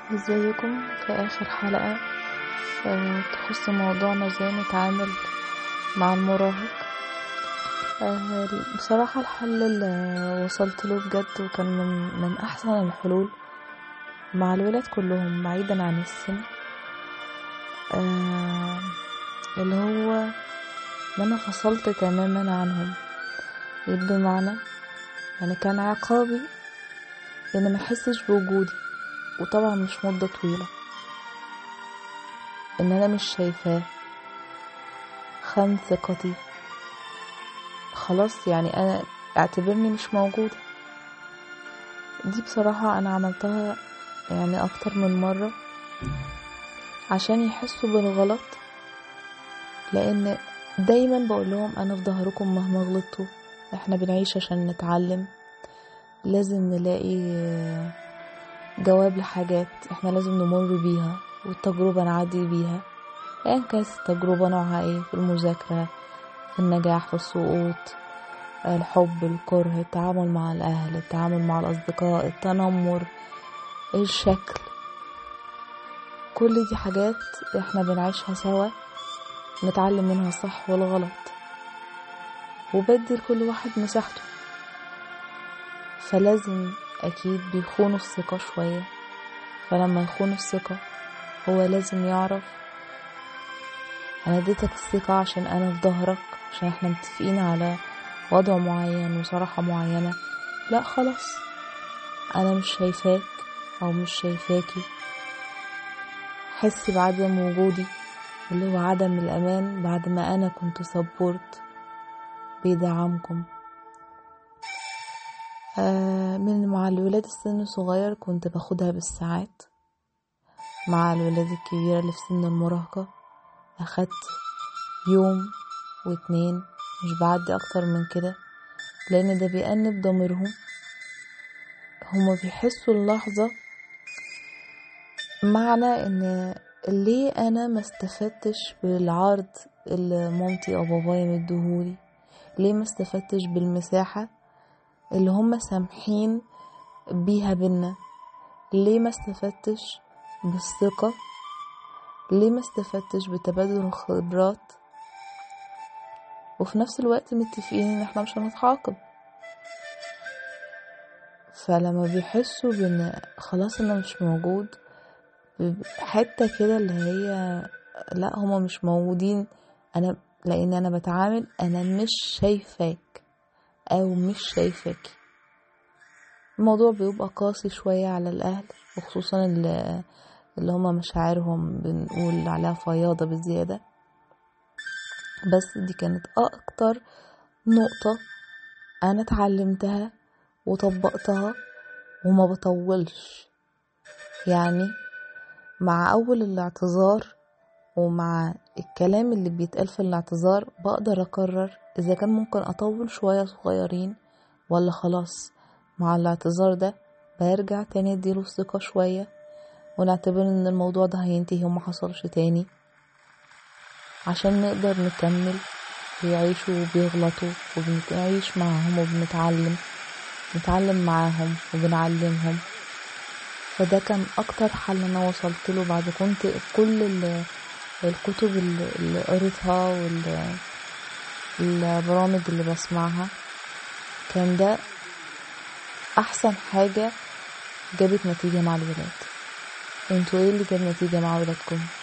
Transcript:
ازيكم في اخر حلقة آه، تخص موضوعنا ازاي نتعامل مع المراهق آه، بصراحة الحل اللي وصلت له بجد وكان من, من احسن الحلول مع الولاد كلهم بعيدا عن السن آه، اللي هو ان انا فصلت تماما عنهم بمعنى يعني كان عقابي ان ما احسش بوجودي وطبعا مش مدة طويلة ان انا مش شايفاه خان ثقتي خلاص يعني انا اعتبرني مش موجودة دي بصراحة انا عملتها يعني اكتر من مرة عشان يحسوا بالغلط لان دايما بقول لهم انا في ظهركم مهما غلطتوا احنا بنعيش عشان نتعلم لازم نلاقي جواب لحاجات احنا لازم نمر بيها والتجربة نعدي بيها ايا كانت التجربة نوعها ايه في المذاكرة في النجاح في السقوط الحب الكره التعامل مع الاهل التعامل مع الاصدقاء التنمر الشكل كل دي حاجات احنا بنعيشها سوا نتعلم منها الصح والغلط وبدي لكل واحد مساحته فلازم اكيد بيخونوا الثقة شوية فلما يخونوا الثقة هو لازم يعرف انا اديتك الثقة عشان انا في ظهرك عشان احنا متفقين على وضع معين وصراحة معينة لا خلاص انا مش شايفاك او مش شايفاكي حس بعدم وجودي اللي هو عدم الامان بعد ما انا كنت سبورت بيدعمكم آه من مع الولاد السن الصغير كنت باخدها بالساعات مع الولاد الكبيرة اللي في سن المراهقة أخدت يوم واتنين مش بعدي أكتر من كده لأن ده بيأنب ضميرهم هما بيحسوا اللحظة معنى ان ليه انا ما استفدتش بالعرض اللي مامتي او بابايا مديهولي ليه ما استفدتش بالمساحة اللي هم سامحين بيها بينا ليه ما استفدتش بالثقة ليه ما استفدتش بتبادل الخبرات وفي نفس الوقت متفقين ان احنا مش هنتعاقب فلما بيحسوا بان خلاص انا مش موجود حتة كده اللي هي لا هما مش موجودين انا لان انا بتعامل انا مش شايفاك او مش شايفاك الموضوع بيبقى قاسي شوية على الاهل وخصوصا اللي, اللي هما مشاعرهم بنقول عليها فياضة بزيادة بس دي كانت اكتر نقطة انا اتعلمتها وطبقتها وما بطولش يعني مع اول الاعتذار ومع الكلام اللي بيتقال في الاعتذار بقدر اقرر اذا كان ممكن اطول شوية صغيرين ولا خلاص مع الاعتذار ده برجع تاني اديله الثقة شوية ونعتبر ان الموضوع ده هينتهي وما حصلش تاني عشان نقدر نكمل بيعيشوا وبيغلطوا وبنعيش معاهم وبنتعلم نتعلم معاهم وبنعلمهم فده كان اكتر حل انا وصلت له بعد كنت كل الكتب اللي قريتها والبرامج اللي بسمعها كان ده احسن حاجة جابت نتيجة مع الولاد انتوا ايه اللي جاب نتيجة مع ولادكم